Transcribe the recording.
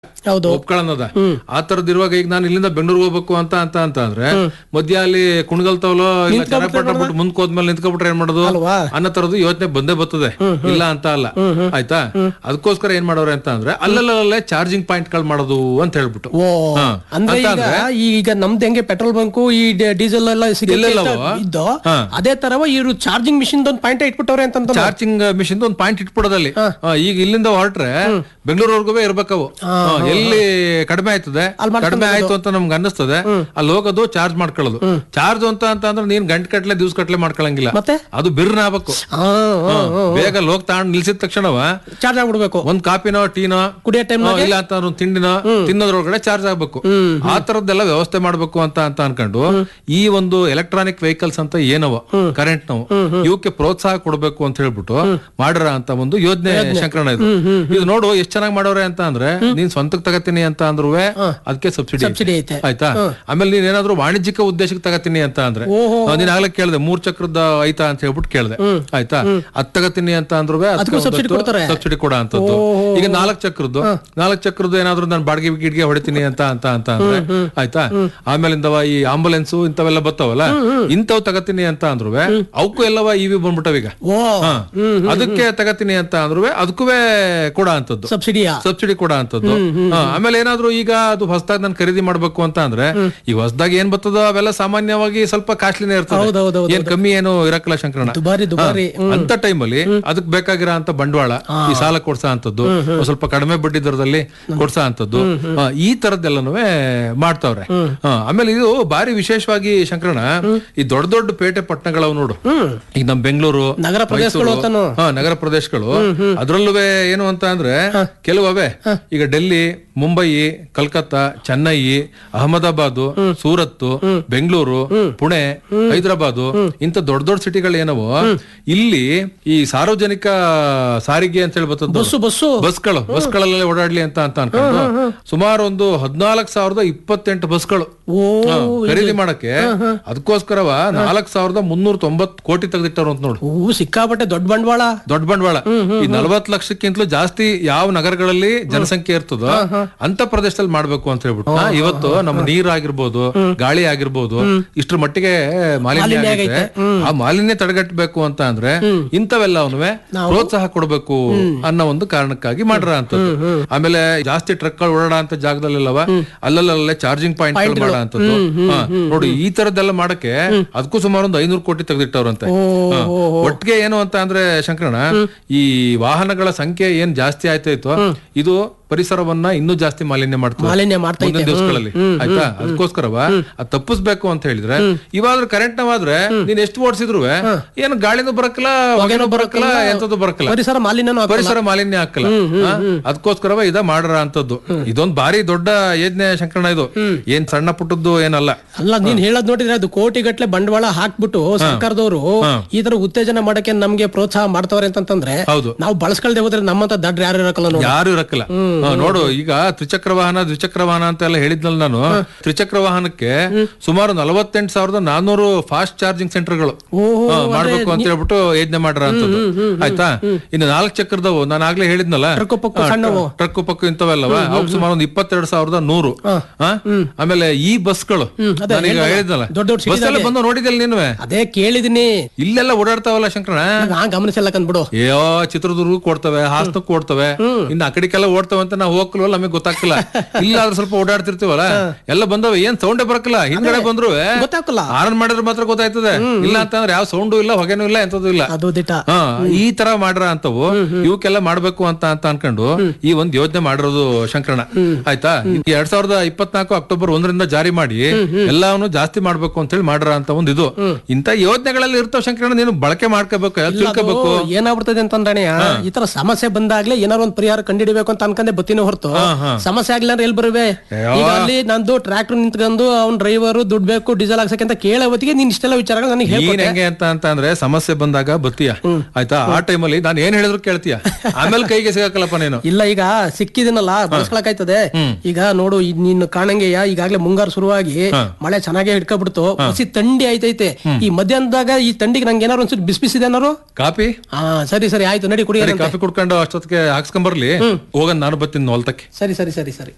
ಹೌದು ಒಪ್ಕೊಳ್ಳೋದ ಆ ತರದ್ ಇರುವಾಗ ಈಗ ನಾನು ಇಲ್ಲಿಂದ ಬೆಂಗಳೂರಿಗೆ ಹೋಗ್ಬೇಕು ಅಂತ ಅಂತ ಅಂತ ಅಂದ್ರೆ ಮಧ್ಯ ಅಲ್ಲಿ ಕುಣಗಲ್ತವಲೋ ಇಲ್ಲ ಚನ್ನಪಟ್ಟಣ ಬಿಟ್ಟು ಮುಂದಕ್ಕೆ ಹೋದ್ಮೇಲೆ ನಿಂತ್ಕೊಬಿಟ್ರೆ ಏನ್ ಮಾಡೋದು ಅಲ್ವಾ? ಅನ್ನೋ ತರದ್ದು ಯೋಚನೆ ಬಂದೇ ಬರ್ತದೆ ಇಲ್ಲ ಅಂತ ಅಲ್ಲ ಆಯ್ತಾ ಅದಕ್ಕೋಸ್ಕರ ಏನ್ ಮಾಡೋರೆ ಅಂತ ಅಂದ್ರೆ ಅಲ್ಲಲ್ಲೇ ಚಾರ್ಜಿಂಗ್ ಪಾಯಿಂಟ್ ಗಳು ಮಾಡೋದು ಅಂತ ಹೇಳ್ಬಿಟ್ಟು ಓ ಹಾ. ಅಂದ್ರೆ ಅಂತ ಈಗ ಈಗ ನಮ್ದು ಹೆಂಗೆ ಪೆಟ್ರೋಲ್ ಬಂಕು ಈ ಡ- ಡೀಸೆಲ್ ಎಲ್ಲ ಸಿಗುತ್ತೆ ಎಲ್ಲೆಲ್ಲವೋ? ಅಂತ ಇದ್ದು ಹಾ. ಅದೇ ತರವ ಇವರು ಚಾರ್ಜಿಂಗ್ ಮಿಷಿನ್ ಒಂದು ಪಾಯಿಂಟ್ ಇಟ್ಬಿಟ್ಟವ್ರೆ ಅಂತ ಚಾರ್ಜಿಂಗ್ ಮಿಷಿನ್ ಒಂದು ಪಾಯಿಂಟ್ ಇಟ್ಬಿಡೋದಲ್ಲಿ ಹಾ, ಈಗ ಇಲ್ಲಿಂದ ಹೊರಟ್ರೆ ಬೆಂಗಳೂರವರೆಗೂ ಇರ್ಬೇಕವು ಹಾ, ಎಲ್ಲಿ ಕಡಿಮೆ ಆಯ್ತದೆ ಕಡಿಮೆ ಆಯ್ತು ಅಂತ ನಮ್ಗೆ ಅನ್ನಿಸ್ತದೆ ಅಲ್ಲಿ ಹೋಗೋದು ಚಾರ್ಜ್ ಮಾಡ್ಕೊಳ್ಳೋದು ಚಾರ್ಜ್ ಅಂತ ಅಂತ ಅಂದ್ರೆ ನೀನ್ ಗಂಟೆ ಕಟ್ಲೆ ದಿವ್ಸ ಕಟ್ಲೆ ಮಾಡ್ಕೊಳಂಗಿಲ್ಲ ಮತ್ತೆ? ಅದು ಬಿರ್ನ ಆಗ್ಬೇಕು ಹಾ, ಹಾ, ಹಾ. ಬೇಗ ಲೋಕ್ ತಗೊಂಡ್ ನಿಲ್ಸಿದ ತಕ್ಷಣವ ಚಾರ್ಜ್ ಆಗ್ಬಿಡ್ಬೇಕು ಒಂದ್ ಕಾಪಿನೋ ಟೀನೋ ಕುಡಿಯೋ ಟೈಮ್ ಹಾ, ಇಲ್ಲ ಅಂತ ಒಂದು ತಿಂಡಿನೋ ತಿನ್ನೋದ್ರೊಳಗಡೆ ಚಾರ್ಜ್ ಆಗ್ಬೇಕು ಆ ತರದ್ದೆಲ್ಲ ವ್ಯವಸ್ಥೆ ಮಾಡ್ಬೇಕು ಅಂತ ಅಂತ ಅನ್ಕೊಂಡು ಈ ಒಂದು ಎಲೆಕ್ಟ್ರಾನಿಕ್ ವೆಹಿಕಲ್ಸ್ ಅಂತ ಏನವ ಕರೆಂಟ್ ನಾವು ಇವಕ್ಕೆ ಪ್ರೋತ್ಸಾಹ ಕೊಡ್ಬೇಕು ಅಂತ ಹೇಳ್ಬಿಟ್ಟು ಮಾಡಿರ ಅಂತ ಒಂದು ಯೋಜನೆ ಶಂಕರಣ ಇದು ಇದು ನೋಡು ಎಷ್ಟ್ ಚೆನ್ನಾಗಿ ಮಾಡೋರೆ ಅಂತ ಅಂದ್ರೆ ನೀನ್ ಸ್ವಂತಕ್ ತಗತೀನಿ ಅಂತ ಅಂದ್ರೂ ಅದಕ್ಕೆ ಸಬ್ಸಿಡಿ ಸಬ್ಸಿಡಿ ಐತೆ ಆಯ್ತಾ ಆಮೇಲೆ ನೀನ್ ಏನಾದ್ರು ವಾಣಿಜ್ಯಿಕ ಉದ್ದೇಶಕ್ಕೆ ತಗತೀನಿ ಅಂತ ಅಂದ್ರೆ ಓಹೋ. ಆ, ನೀನ್ ಆಗ್ಲೇ ಕೇಳ್ದೆ ಮೂರ್ ಚಕ್ರದ ಐತಾ ಅಂತ ಹೇಳ್ಬಿಟ್ಟು ಕೇಳ್ದೆ ಆಯ್ತಾ ಅದ್ ತಗತೀನಿ ಅಂತ ಅಂದ್ರೂ subsidy ಕೊಡ್ತಾರೆ? ಸಬ್ಸಿಡಿ ಕೊಡ ಅಂತದ್ದು ಈಗ ನಾಲ್ಕ್ ಚಕ್ರದ್ದು ನಾಲ್ಕ್ ಚಕ್ರದ್ದು ಏನಾದ್ರು ನಾನು ಬಾಡಿಗೆ ಗಿಡ್ಗೆ ಹೊಡಿತೀನಿ ಅಂತ ಅಂತ ಅಂತ ಅಂದ್ರೆ ಆಯ್ತಾ ಆಮೇಲಿಂದವ ಈ ಆಂಬುಲೆನ್ಸ್ ಇಂಥವೆಲ್ಲ ಬರ್ತಾವಲ್ಲ ಇಂಥವ್ ತಗತೀನಿ ಅಂತ ಅಂದ್ರು ಅವಕ್ಕೂ ಎಲ್ಲವ ಇವಿ ಬಂದ್ಬಿಟ್ಟವೀಗ ಓ ಹಾ. ಅದಕ್ಕೆ ತಗತೀನಿ ಅಂತ ಅಂದ್ರು ಅದಕ್ಕೂ ಕೊಡ ಅಂತದ್ದು ಸಬ್ಸಿಡಿಯಾ ಸಬ್ಸಿಡಿ ಕೊಡ ಅಂತದ್ದು ಹಾ, ಆಮೇಲೆ ಏನಾದ್ರು ಈಗ ಅದು ಹೊಸದಾಗಿ ನಾನು ಖರೀದಿ ಮಾಡ್ಬೇಕು ಅಂತ ಅಂದ್ರೆ ಈಗ ಹೊಸದಾಗಿ ಏನ್ ಬರ್ತದೋ ಅವೆಲ್ಲ ಸಾಮಾನ್ಯವಾಗಿ ಸ್ವಲ್ಪ ಕಾಸ್ಟ್ಲಿನೇ ಇರ್ತದೆ ಹೌದೌದು ಏನ್ ಕಮ್ಮಿ ಏನು ಇರಕ್ಕಲ್ಲ ಶಂಕರಣ ದುಬಾರಿ ದುಬಾರಿ ಅಂತ ಟೈಮಲ್ಲಿ ಅದಕ್ ಬೇಕಾಗಿರೋ ಅಂತ ಬಂಡವಾಳ ಈ ಸಾಲ ಕೊಡ್ಸ ಅಂತದ್ದು ಒಂದ್ ಸ್ವಲ್ಪ ಕಡಿಮೆ ಬಡ್ಡಿ ದರದಲ್ಲಿ ಕೊಡ್ಸ ಅಂತದ್ದು ಹಾ, ಈ ತರದ್ದೆಲ್ಲನೂ ಮಾಡ್ತಾವ್ರೆ ಹಾ, ಆಮೇಲೆ ಇದು ಬಾರಿ ವಿಶೇಷವಾಗಿ ಶಂಕರಣ ಈ ದೊಡ್ಡ ದೊಡ್ಡ ಪೇಟೆ ಪಟ್ಟಣಗಳವ್ ನೋಡು ಈಗ ನಮ್ ಬೆಂಗಳೂರು ನಗರ ಪ್ರದೇಶಗಳು ಮೈಸೂರು, ಅಂತಾನು. ಹಾ ನಗರ ಪ್ರದೇಶಗಳು ಅದ್ರಲ್ಲೂ ಏನು ಅಂತ ಅಂದ್ರೆ ಕೆಲವೇ ಈಗ ಡೆಲ್ಲಿ ಮುಂಬೈ ಕಲ್ಕತ್ತಾ ಚೆನ್ನೈ ಅಹಮದಾಬಾದ್ ಸೂರತ್ ಬೆಂಗಳೂರು ಪುಣೆ ಹೈದರಾಬಾದ್ ಇಂತ ದೊಡ್ಡ ದೊಡ್ಡ ಸಿಟಿಗಳು ಏನವೋ ಇಲ್ಲಿ ಈ ಸಾರ್ವಜನಿಕ ಸಾರಿಗೆ ಅಂತ ಹೇಳಿ ಬರ್ತದೆ ಬಸ್ಸು ಬಸ್ಸು ಬಸ್ಗಳು ಬಸ್ಗಳಲ್ಲೇ ಓಡಾಡ್ಲಿ ಅಂತ ಅಂತ ಅನ್ಕೊಂಡು ಸುಮಾರು ಒಂದು ಹದಿನಾಲ್ಕು ಸಾವಿರದ ಇಪ್ಪತ್ತೆಂಟು ಬಸ್ಗಳು ಓ ಹಾ, ಖರೀದಿ ಮಾಡಕ್ಕೆ ಅದಕ್ಕೋಸ್ಕರವ ನಾಲ್ಕ್ ಸಾವಿರದ ಮುನ್ನೂರ ತೊಂಬತ್ ಕೋಟಿ ತೆಗೆದಿಟ್ಟರು ಅಂತ ನೋಡು ಓ ಸಿಕ್ಕಾಪಟ್ಟೆ ದೊಡ್ಡ ಬಂಡವಾಳ ದೊಡ್ಡ ಬಂಡವಾಳ ಈ ನಲವತ್ ಲಕ್ಷಕ್ಕಿಂತಲೂ ಜಾಸ್ತಿ ಯಾವ ನಗರಗಳಲ್ಲಿ ಜನಸಂಖ್ಯೆ ಇರ್ತದೋ ಅಂತ ಪ್ರದೇಶದಲ್ಲಿ ಮಾಡ್ಬೇಕು ಅಂತ ಹೇಳ್ಬಿಟ್ಟು ಹಾ, ಇವತ್ತು ನಮ್ಮ ನೀರ್ ಆಗಿರ್ಬೋದು ಗಾಳಿ ಆಗಿರ್ಬೋದು ಇಷ್ಟ್ರ ಮಟ್ಟಿಗೆ ಮಾಲಿನ್ಯ ಆಗೈತೆ ಆ ಮಾಲಿನ್ಯ ತಡೆಗಟ್ಟಬೇಕು ಅಂತ ಅಂದ್ರೆ ಇಂಥವೆಲ್ಲವನ್ನುವೆ ಪ್ರೋತ್ಸಾಹ ಕೊಡಬೇಕು ಅನ್ನೋ ಒಂದು ಕಾರಣಕ್ಕಾಗಿ ಮಾಡ್ರ ಅಂತದ್ದು ಆಮೇಲೆ ಜಾಸ್ತಿ ಟ್ರಕ್ ಗಳು ಓಡಾಡ ಅಂತ ಜಾಗದಲ್ಲೆಲ್ಲವ ಅಲ್ಲಲ್ಲೇ ಚಾರ್ಜಿಂಗ್ ಪಾಯಿಂಟ್ ಮಾಡ ಅಂತದ್ದು ಹಾ, ನೋಡಿ ಈ ತರದ್ದೆಲ್ಲ ಮಾಡಕ್ಕೆ ಅದಕ್ಕೂ ಸುಮಾರು ಒಂದು ಐನೂರು ಕೋಟಿ ತೆಗೆದಿಟ್ಟವ್ರಂತೆ ಹಾ. ಒಟ್ಟಿಗೆ ಏನು ಅಂತ ಅಂದ್ರೆ ಶಂಕರಣ ಈ ವಾಹನಗಳ ಸಂಖ್ಯೆ ಏನ್ ಜಾಸ್ತಿ ಆಯ್ತಾಯ್ತೋ ಇದು ಪರಿಸರವನ್ನ ಇನ್ನೂ ಜಾಸ್ತಿ ಮಾಲಿನ್ಯ ಮಾಡ್ತದೆ ಮಾಲಿನ್ಯ ಮಾಡ್ತಾ ಮುಂದಿನ ದಿವಸಗಳಲ್ಲಿ ಆಯ್ತಾ ಅದಕ್ಕೋಸ್ಕರವ ಅದ್ ತಪ್ಪಿಸ್ಬೇಕು ಅಂತ ಹೇಳಿದ್ರೆ ಇವಾದ್ರೆ ಕರೆಂಟ್ ನಾವಾದ್ರೆ ನೀನ್ ಎಷ್ಟು ಓಡಿಸಿದ್ರು ಏನು ಗಾಳಿನೂ ಬರಕ್ಕಲ್ಲ ಹೊಗೆನೂ ಬರಕ್ಕಲ್ಲ ಎಂತದ್ದು ಬರಕ್ಕಲ್ಲ ಪರಿಸರ ಮಾಲಿನ್ಯನೂ ಆಗ್ತದೆ. ಪರಿಸರ ಮಾಲಿನ್ಯ ಹಾಕಲ್ಲ ಅದಕ್ಕೋಸ್ಕರವ ಇದ ಮಾಡರ ಅಂತದ್ದು ಇದೊಂದ್ ಬಾರಿ ದೊಡ್ಡ ಯೋಜನೆ ಶಂಕರಣ ಇದು ಏನ್ ಸಣ್ಣ ಪುಟ್ಟದ್ದು ಏನಲ್ಲ ಅಲ್ಲ ನೀನ್ ಹೇಳದ್ ನೋಡಿದ್ರೆ ಅದು ಕೋಟಿ ಗಟ್ಲೆ ಬಂಡವಾಳ ಹಾಕ್ಬಿಟ್ಟು ಸರ್ಕಾರದವರು ಈ ತರ ಉತ್ತೇಜನ ಮಾಡಕ್ಕೆ ನಮ್ಗೆ ಪ್ರೋತ್ಸಾಹ ಮಾಡ್ತಾವ್ರೆ ಅಂತಂದ್ರೆ ಹೌದು ನಾವು ಬಳಸ್ಕೊಳ್ದೆ ಹೋದ್ರೆ ನಮ್ಮಂತ ದಡ್ರ ಯಾರು ಇರಕಲ್ಲ ನೋಡಿ ಯಾರು ಇರಕ್ಕಲ್ಲ ಹಾ, ನೋಡು ಈಗ ತ್ರಿಚಕ್ರ ವಾಹನ ದ್ವಿಚಕ್ರ ವಾಹನ ಅಂತ ಎಲ್ಲ ಹೇಳಿದ್ನಲ್ಲ ನಾನು ತ್ರಿಚಕ್ರ ವಾಹನಕ್ಕೆ ಸುಮಾರು ನಲವತ್ತೆಂಟು ಸಾವಿರದ ನಾನೂರು ಫಾಸ್ಟ್ ಚಾರ್ಜಿಂಗ್ ಸೆಂಟರ್ಗಳು ಓಹೋ, ಮಾಡ್ಬೇಕು ಅಂತ ಹೇಳ್ಬಿಟ್ಟು ಯೋಜನೆ ಮಾಡ್ರ ಅಂತದ್ದು ಆಯ್ತಾ ಇನ್ನು ನಾಲ್ಕು ಚಕ್ರದವು ನಾನು ಆಗ್ಲೇ ಹೇಳಿದ್ನಲ್ಲ ಟ್ರಕ್ಕು ಪಕ್ಕು ಸಣ್ಣವು. ಟ್ರಕ್ ಪಕ್ಕು ಇಂಥವೆಲ್ಲವ ಅವು ಸುಮಾರು ಒಂದು ಇಪ್ಪತ್ತೆರಡು ಸಾವಿರದ ನೂರು ಹಾ? ಆಮೇಲೆ ಈ ಬಸ್ಗಳು ಅದೇ ನಾನೀಗ ಎಲ್ಲ ಹೇಳಿದ್ನಲ್ಲ ದೊಡ್ಡ ದೊಡ್ಡ ಬಸ್ ಎಲ್ಲ ಬಂದು ನೋಡಿದಲ್ಲ ನೀನುವೆ ಅದೇ ಕೇಳಿದೀನಿ ಇಲ್ಲೆಲ್ಲ ಓಡಾಡ್ತಾವಲ್ಲ ಶಂಕರಣ ನಾ ಗಮನಿಸಲ್ಲ ಕಂದ್ಬಿಡು ಅಯ್ಯೋ ಚಿತ್ರದುರ್ಗ ಕೊಡ್ತವೆ ಹಾಸನಕ್ಕೆ ಕೊಡ್ತವೆ ಇನ್ನು ಆ ಕಡೆಗೆಲ್ಲ ಓಡ್ತವೆ ಅಂತ ನಾವು ಹೋಗ್ಲವಲ್ಲ ನಮಗೆ ಗೊತ್ತಾಗ್ತಿಲ್ಲ ಇಲ್ಲ ಆದ್ರೆ ಸ್ವಲ್ಪ ಓಡಾಡ್ತಿರ್ತೀವಲ್ಲ ಎಲ್ಲ ಬಂದವೆ ಏನ್ ಸೌಂಡೇ ಬರಕಲ್ಲ ಹಿಂದ್ಗಡೆ ಬಂದ್ರು ಗೊತ್ತಾಗಲ್ಲ ಆರನ್ ಮಾಡಿದ್ರೆ ಮಾತ್ರ ಗೊತ್ತಾಯ್ತದೆ ಇಲ್ಲ ಅಂತಂದ್ರೆ ಯಾವ ಸೌಂಡು ಇಲ್ಲ ಹೊಗೆನೂ ಇಲ್ಲ ಎಂತದ್ದು ಇಲ್ಲ ಅದು ದಿಟ ಹಾ ಈ ತರ ಮಾಡ್ರ ಅಂತವು ಇವಕ್ಕೆಲ್ಲ ಮಾಡ್ಬೇಕು ಅಂತ ಅಂತ ಅನ್ಕೊಂಡು ಈ ಒಂದ್ ಯೋಜನೆ ಮಾಡಿರೋದು ಶಂಕರಣ ಆಯ್ತಾ ಈ ಎರಡ್ ಸಾವಿರದ ಇಪ್ಪತ್ನಾಲ್ಕು ಅಕ್ಟೋಬರ್ ಒಂದರಿಂದ ಜಾರಿ ಮಾಡಿ ಎಲ್ಲಾನು ಜಾಸ್ತಿ ಮಾಡ್ಬೇಕು ಅಂತ ಹೇಳಿ ಮಾಡ್ರ ಅಂತ ಒಂದ್ ಇದು ಇಂತ ಯೋಜನೆಗಳಲ್ಲಿ ಇರ್ತಾವ ಶಂಕರಣ ನೀನು ಬಳಕೆ ಮಾಡ್ಕೋಬೇಕು ತಿಳ್ಕೋಬೇಕು ಅದು ಏನಾಗ್ಬಿಡ್ತದೆ ಅಂತಂದ್ರೆ ಈ ತರ ಸಮಸ್ಯೆ ಬಂದಾಗ್ಲೇ ಏನಾರು ಒಂದ್ ಪರಿಹಾರ ಕಂಡಿಡಿಬೇಕು ಅಂತ ಅನ್ಕೊಂಡೆ ಬತ್ತೀನಿ ಹೊರತು ಸಮಸ್ಯೆ ಆಗ್ಲಿಲ್ಲ ಅಂದ್ರೆ ಎಲ್ಲಿ ಬರುವೆ ಈಗ ಅಲ್ಲಿ ನಂದು ಟ್ರ್ಯಾಕ್ಟರ್ ನಿಂತ್ಕೊಂಡು ಅವ್ನ್ ಡ್ರೈವರ್ ದುಡ್ಡು ಬೇಕು ಡೀಸೆಲ್ ಹಾಕ್ಸಕ್ಕೆ ಅಂತ ಕೇಳೋ ಹೊತ್ತಿಗೆ ನೀನ್ ಇಷ್ಟೆಲ್ಲ ವಿಚಾರಗಳು ನನಗೆ ನೀನ್ ಹೇಳ್ಕೊಟ್ಟೆ ಹೆಂಗೆ ಅಂತ ಅಂತ ಅಂದ್ರೆ ಸಮಸ್ಯೆ ಬಂದಾಗ ಬತ್ತೀಯ ಆಯ್ತಾ ಆ ಟೈಮಲ್ಲಿ ನಾನು ಏನ್ ಹೇಳಿದ್ರು ಕೇಳ್ತೀಯ ಆಮೇಲೆ ಕೈಗೆ ಸಿಗಕ್ಕಲ್ಲಪ್ಪ ನೀನು ಇಲ್ಲ ಈಗ ಸಿಕ್ಕಿದಿನಲ್ಲ ಬಳಸ್ಕೊಳಕಾಯ್ತದೆ ಈಗ ನೋಡು ಈ ನೀನು ಕಾಣಂಗೆಯ ಈಗಾಗ್ಲೇ ಮುಂಗಾರು ಶುರುವಾಗಿ ಮಳೆ ಚೆನ್ನಾಗಿ ಹಿಡ್ಕೊಬಿಡ್ತು ಹಸಿ ಥಂಡಿ ಆಯ್ತೈತೆ ಈ ಮಧ್ಯಾಹ್ನದಾಗ ಈ ಥಂಡಿಗೆ ನಂಗೆ ಏನಾರು ಒಂಚೂರು ಬಿಸಿ ಬಿಸಿದೆ ಏನಾರು ಕಾಪಿ ಹಾ ಸರಿ ಸರಿ ಆಯ್ತು ನಡಿ ಕುಡಿಯೋಣ ಕಾಫಿ ಕುಡ್ಕೊಂಡು ಅಷ್ಟೊತ್ತಿಗೆ ಹಾಕ್ಸ್ಕೊಂಬರ್ಲಿ ಹೋಗನ್ ನಾನು ಬರ್ತೀನಿ ಹೊಲ್ತಕ್ಕೆ ಸರಿ ಸರಿ ಸರಿ ಸರಿ